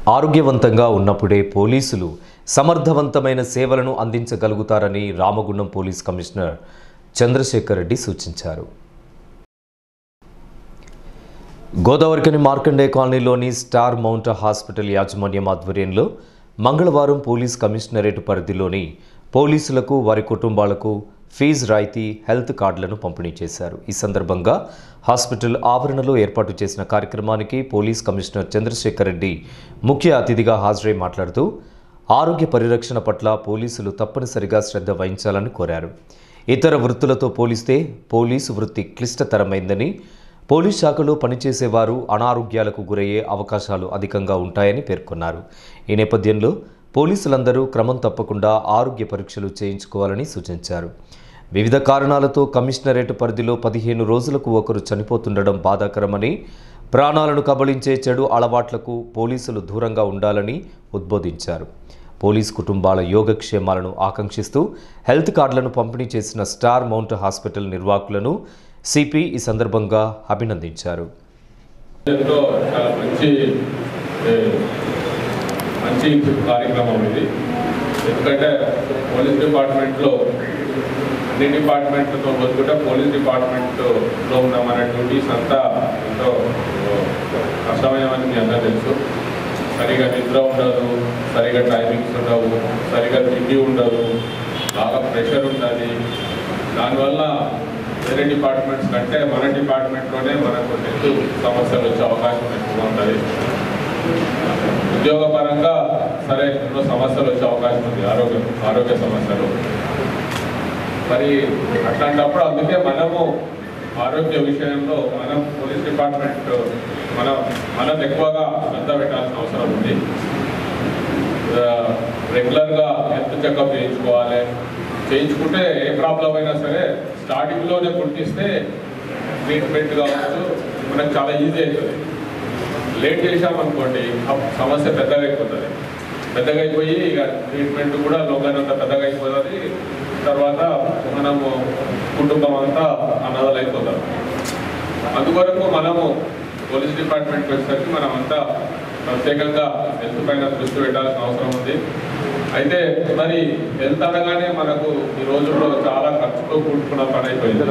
ఆరోగ్యవంతంగా ఉన్నప్పుడే పోలీసులు సమర్థవంతమైన సేవలను అందించగలుగుతారని రామగుండం పోలీస్ కమిషనర్ చంద్రశేఖర్ రెడ్డి సూచించారు గోదావరికని మార్కండే కాలనీలోని స్టార్ మౌంట్ హాస్పిటల్ యాజమాన్యం ఆధ్వర్యంలో మంగళవారం పోలీస్ కమిషనరేట్ పరిధిలోని పోలీసులకు వారి కుటుంబాలకు ఫీజు రాయితీ హెల్త్ కార్డులను పంపిణీ చేశారు ఈ సందర్భంగా హాస్పిటల్ ఆవరణలో ఏర్పాటు చేసిన కార్యక్రమానికి పోలీస్ కమిషనర్ చంద్రశేఖర్ రెడ్డి ముఖ్య అతిథిగా హాజరై మాట్లాడుతూ ఆరోగ్య పరిరక్షణ పట్ల పోలీసులు తప్పనిసరిగా శ్రద్ధ వహించాలని కోరారు ఇతర వృత్తులతో పోలిస్తే పోలీసు వృత్తి క్లిష్టతరమైందని పోలీస్ శాఖలో పనిచేసేవారు అనారోగ్యాలకు గురయ్యే అవకాశాలు అధికంగా ఉంటాయని పేర్కొన్నారు ఈ నేపథ్యంలో పోలీసులందరూ క్రమం తప్పకుండా ఆరోగ్య పరీక్షలు చేయించుకోవాలని సూచించారు వివిధ కారణాలతో కమిషనరేట్ పరిధిలో పదిహేను రోజులకు ఒకరు చనిపోతుండడం బాధాకరమని ప్రాణాలను కబళించే చెడు అలవాట్లకు పోలీసులు దూరంగా ఉండాలని ఉద్బోధించారు పోలీస్ కుటుంబాల యోగక్షేమాలను ఆకాంక్షిస్తూ హెల్త్ కార్డులను పంపిణీ చేసిన స్టార్ మౌంట్ హాస్పిటల్ నిర్వాహకులను సిపి ఈ సందర్భంగా అభినందించారు ఎంతో చాలా మంచి ఏ, మంచి కార్యక్రమం ఇది ఎందుకంటే పోలీస్ డిపార్ట్మెంట్లో అన్ని డిపార్ట్మెంట్లతో పోల్చుకుంటే పోలీస్ డిపార్ట్మెంట్లో ఉన్న మన డ్యూటీస్ అంతా ఎంతో కష్టమైనవని మీ అందరూ తెలుసు సరిగా నిద్ర ఉండదు సరిగా టైమింగ్స్ ఉండవు సరిగా తిండి ఉండదు బాగా ప్రెషర్ ఉంటుంది దానివల్ల వేరే డిపార్ట్మెంట్స్ కంటే మన డిపార్ట్మెంట్లోనే మనకు హెల్త్ సమస్యలు వచ్చే అవకాశం ఎక్కువ ఉంటుంది ఉద్యోగపరంగా సరే ఎన్నో సమస్యలు వచ్చే అవకాశం ఉంది ఆరోగ్య ఆరోగ్య సమస్యలు మరి అట్లాంటప్పుడు అందుకే మనము ఆరోగ్య విషయంలో మనం పోలీస్ డిపార్ట్మెంట్ మనం మనం ఎక్కువగా శ్రద్ధ పెట్టాల్సిన అవసరం ఉంది ఆ, రెగ్యులర్గా హెల్త్ చెకప్ చేయించుకోవాలి చేయించుకుంటే ఏ ప్రాబ్లం అయినా సరే స్టార్టింగ్లోనే గుర్తిస్తే ట్రీట్మెంట్ కావచ్చు మనకు చాలా ఈజీ అవుతుంది లేట్ చేశామనుకోండి ఆ సమస్య పెద్దగా అయిపోతుంది పెద్దగా అయిపోయి ఇక ట్రీట్మెంట్ కూడా లోకైనంత పెద్దగా అయిపోతుంది తర్వాత మనము కుటుంబం అంతా అన్నదాలు అయిపోతారు అందుకొరకు మనము పోలీస్ డిపార్ట్మెంట్కి వచ్చేసరికి మనం అంతా ప్రత్యేకంగా హెల్త్ పైన దృష్టి పెట్టాల్సిన అవసరం ఉంది అయితే మరి హెల్త్ అనగానే మనకు ఈ రోజుల్లో చాలా ఖర్చుతో కూడుకున్న పని అయిపోయింది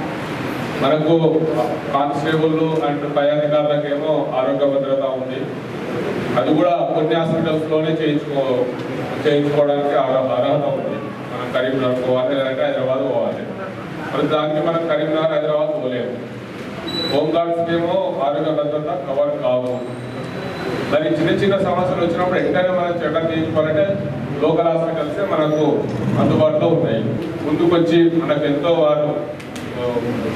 మనకు కానిస్టేబుల్ అండ్ పై అధికారులకేమో ఆరోగ్య భద్రత ఉంది అది కూడా కొన్ని హాస్పిటల్స్లోనే చేయించుకో చేయించుకోవడానికి అర్హ- అర్హత ఉంది మనం కరీంనగర్ పోవాలి లేదంటే హైదరాబాద్ పోవాలి మరి దానికి మనం కరీంనగర్ హైదరాబాద్ పోలేము హోమ్ గార్డ్స్కి ఏమో ఆరోగ్య భద్రత కవర్ కావు మరి చిన్న చిన్న సమస్యలు వచ్చినప్పుడు వెంటనే మనం చెకప్ చేయించుకోవాలంటే లోకల్ హాస్పిటల్సే మనకు అందుబాటులో ఉన్నాయి ముందుకొచ్చి మనకు ఎంతో వారు ఆ,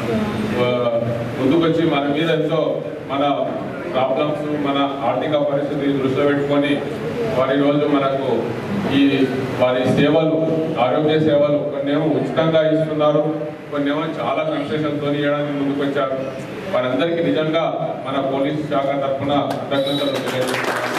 ఆ, ముందుకొచ్చి మన మీద ఎంతో మన ప్రాబ్లమ్స్ మన ఆర్థిక పరిస్థితి దృష్టిలో పెట్టుకొని వారి రోజు మనకు ఈ వారి సేవలు ఆరోగ్య సేవలు కొన్ని ఏమో ఉచితంగా ఇస్తున్నారు కొన్ని ఏమో చాలా కన్సెషన్తో ఇవ్వడానికి ముందుకొచ్చారు వారందరికీ నిజంగా మన పోలీస్ శాఖ తరఫున కృతజ్ఞతలు తెలియజేస్తున్నాను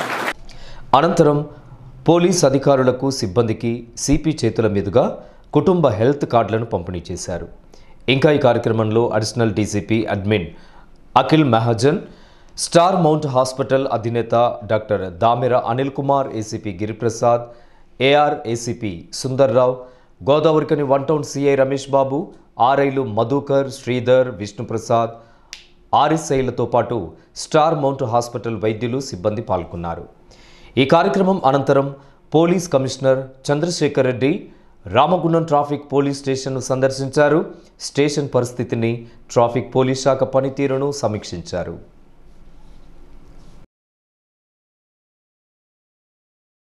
అనంతరం పోలీస్ అధికారులకు సిబ్బందికి సిపి చేతుల మీదుగా కుటుంబ హెల్త్ కార్డులను పంపిణీ చేశారు ఇంకా ఈ కార్యక్రమంలో additional DCP admin Akhil Mahajan Star Mount hospital అధినేత doctor Damera Anil Kumar ACP Giriprasad AR ACP Sundarrao Godavarikhani one town CI Ramesh Babu ఆర్ఐలు మధుకర్ శ్రీధర్ విష్ణుప్రసాద్ ఆర్ఎస్ఐలతో పాటు స్టార్ మౌంట్ హాస్పిటల్ వైద్యులు సిబ్బంది పాల్గొన్నారు ఈ కార్యక్రమం అనంతరం police commissioner Chandrasekhar Reddy Ramagundam traffic police స్టేషన్ను సందర్శించారు స్టేషన్ పరిస్థితిని ట్రాఫిక్ పోలీస్ శాఖ పనితీరును సమీక్షించారు